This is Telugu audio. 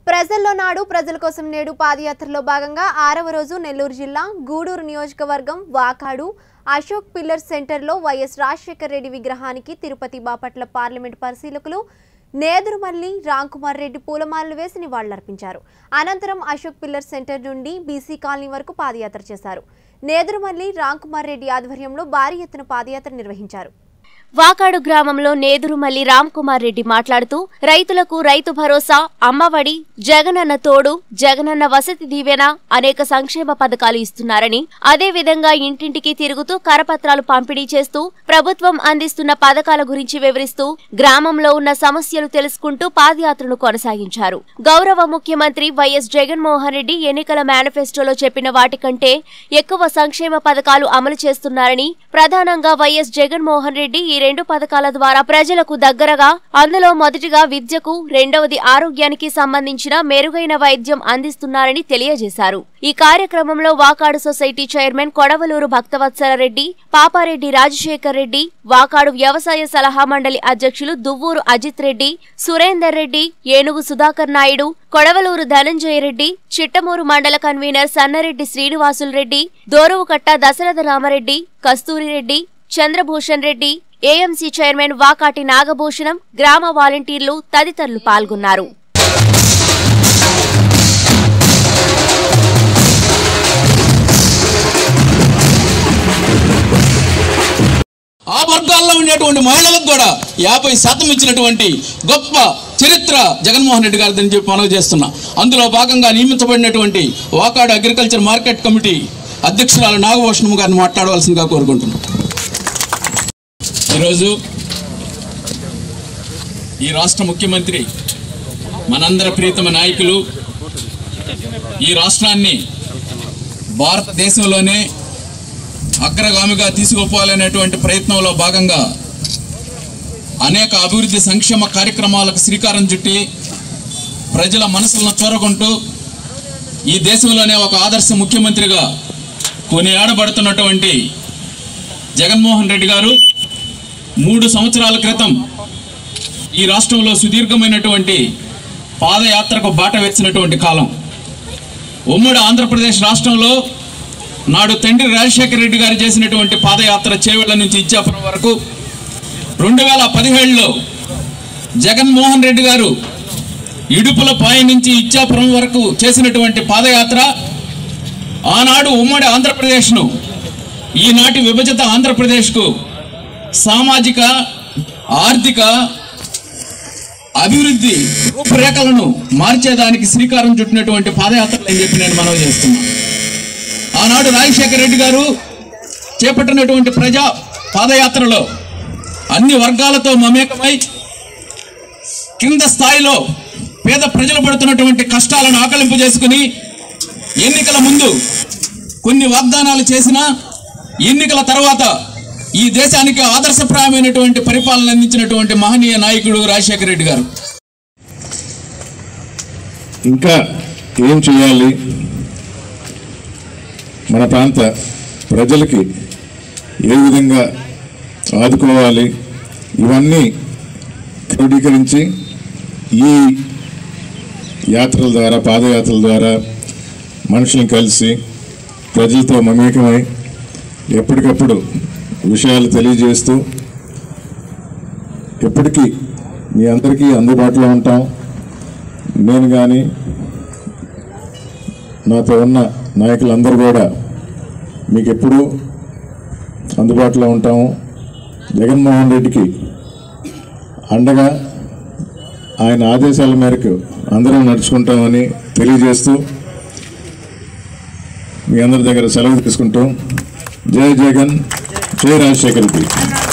ప్రజల్లో నాడు ప్రజల కోసం నేడు పాదయాత్రలో భాగంగా ఆరవ రోజు నెల్లూరు జిల్లా గూడూరు నియోజకవర్గం వాకాడు అశోక్ పిల్లర్ సెంటర్లో వైఎస్ రాజశేఖర రెడ్డి విగ్రహానికి తిరుపతి బాపట్ల పార్లమెంట్ పరిశీలకులు నేదురుమల్లి రాంకుమార్ రెడ్డి పూలమాలలు వేసి నివాళులర్పించారు అనంతరం అశోక్ పిల్లర్ సెంటర్ నుండి బీసీ కాలనీ వరకు పాదయాత్ర చేశారు నేదురుమల్లి రాంకుమార్ రెడ్డి ఆధ్వర్యంలో భారీ ఎత్తున పాదయాత్ర నిర్వహించారు వాకాడు గ్రామంలో నేదురుమల్లి రామ్కుమార్ రెడ్డి మాట్లాడుతూ రైతులకు రైతు భరోసా అమ్మఒడి జగనన్న తోడు జగనన్న వసతి దీవెన అనేక సంక్షేమ పథకాలు ఇస్తున్నారని అదే విధంగా ఇంటింటికి తిరుగుతూ కరపత్రాలు పంపిణీ చేస్తూ ప్రభుత్వం అందిస్తున్న పథకాల గురించి వివరిస్తూ గ్రామంలో ఉన్న సమస్యలు తెలుసుకుంటూ పాదయాత్రను కొనసాగించారు గౌరవ ముఖ్యమంత్రి వైఎస్ జగన్మోహన్ రెడ్డి ఎన్నికల మేనిఫెస్టోలో చెప్పిన వాటికంటే ఎక్కువ సంక్షేమ పథకాలు అమలు చేస్తున్నారని ప్రధానంగా వైఎస్ జగన్మోహన్ రెడ్డి ఈ రెండు పథకాల ద్వారా ప్రజలకు దగ్గరగా అందులో మొదటిగా విద్యకు రెండవది ఆరోగ్యానికి సంబంధించిన మెరుగైన వైద్యం అందిస్తున్నారని తెలియజేశారు ఈ కార్యక్రమంలో వాకాడు సొసైటీ చైర్మన్ కొడవలూరు భక్తవత్సల రెడ్డి పాపారెడ్డి రాజశేఖర్ రెడ్డి వాకాడు వ్యవసాయ సలహా మండలి అధ్యక్షులు దువ్వూరు అజిత్ రెడ్డి సురేందర్ రెడ్డి ఏనుగు సుధాకర్ నాయుడు కొడవలూరు ధనంజయ రెడ్డి చిట్టమూరు మండల convener Sanna Reddy Srinivasulu Reddy Doruvukatta Dasaratha Rama Reddy Kasturi Reddy Chandrabhushan Reddy AMC chairman Vakati Nagabhushanam గ్రామ వాలంటీర్లు తదితరులు పాల్గొన్నారు ఆ వర్గాల్లో ఉండేటువంటి మహిళలకు కూడా యాభై శాతం ఇచ్చినటువంటి గొప్ప చరిత్ర జగన్మోహన్ రెడ్డి గారిదని చెప్పి మనవి చేస్తున్నా అందులో భాగంగా నియమించబడినటువంటి వాకాడు అగ్రికల్చర్ మార్కెట్ కమిటీ అధ్యక్షురాలు నాగభూషణం గారిని మాట్లాడవలసిందిగా కోరుకుంటున్నాం ఈరోజు ఈ రాష్ట్ర ముఖ్యమంత్రి మనందరి ప్రీతమ నాయకులు ఈ రాష్ట్రాన్ని భారతదేశంలోనే అగ్రగామిగా తీసుకుపోవాలనేటువంటి ప్రయత్నంలో భాగంగా అనేక అభివృద్ధి సంక్షేమ కార్యక్రమాలకు శ్రీకారం చుట్టి ప్రజల మనసులను చూరగొంటూ ఈ దేశంలోనే ఒక ఆదర్శ ముఖ్యమంత్రిగా కొనియాడబడుతున్నటువంటి జగన్మోహన్ రెడ్డి గారు మూడు సంవత్సరాల క్రితం ఈ రాష్ట్రంలో సుదీర్ఘమైనటువంటి పాదయాత్రకు బాట వేసినటువంటి కాలం ఉమ్మడి ఆంధ్రప్రదేశ్ రాష్ట్రంలో నాడు తండ్రి రాజశేఖర రెడ్డి గారు చేసినటువంటి పాదయాత్ర చేవెళ్ల నుంచి ఇచ్చాపురం వరకు రెండు వేల పదిహేడులో జగన్మోహన్ రెడ్డి గారు ఇడుపుల పాయ నుంచి ఇచ్చాపురం వరకు చేసినటువంటి పాదయాత్ర ఆనాడు ఉమ్మడి ఆంధ్రప్రదేశ్ను ఈనాటి విభజిత ఆంధ్రప్రదేశ్కు సామాజిక ఆర్థిక అభివృద్ధి రూపురేఖలను మార్చేదానికి శ్రీకారం చుట్టినటువంటి పాదయాత్రలు అని చెప్పి నేను మనవి చేస్తున్నాను ఆనాడు రాజశేఖర రెడ్డి గారు చేపట్టినటువంటి ప్రజా పాదయాత్రలో అన్ని వర్గాలతో మమేకమై కింద స్థాయిలో పేద ప్రజలు పడుతున్నటువంటి కష్టాలను ఆకలింపు చేసుకుని ఎన్నికల ముందు కొన్ని వాగ్దానాలు చేసినా ఎన్నికల తర్వాత ఈ దేశానికి ఆదర్శప్రాయమైనటువంటి పరిపాలన అందించినటువంటి మహనీయ నాయకుడు రాజశేఖర రెడ్డి గారు ఇంకా ఏం చేయాలి మన ప్రాంత ప్రజలకి ఏ విధంగా ఆదుకోవాలి ఇవన్నీ క్రోడీకరించి ఈ యాత్రల ద్వారా పాదయాత్రల ద్వారా మనుషులను కలిసి ప్రజలతో మమేకమై ఎప్పటికప్పుడు విషయాలు తెలియజేస్తూ ఎప్పటికీ మీ అందరికీ అందుబాటులో ఉంటాం నేను కానీ నాతో ఉన్న నాయకులందరూ కూడా మీకు ఎప్పుడూ అందుబాటులో ఉంటాము జగన్మోహన్ రెడ్డికి అండగా ఆయన ఆదేశాల మేరకు అందరం నడుచుకుంటామని తెలియజేస్తూ మీ అందరి దగ్గర సెలవు తీసుకుంటాం జై జగన్ జై రాజశేఖర్ రెడ్డి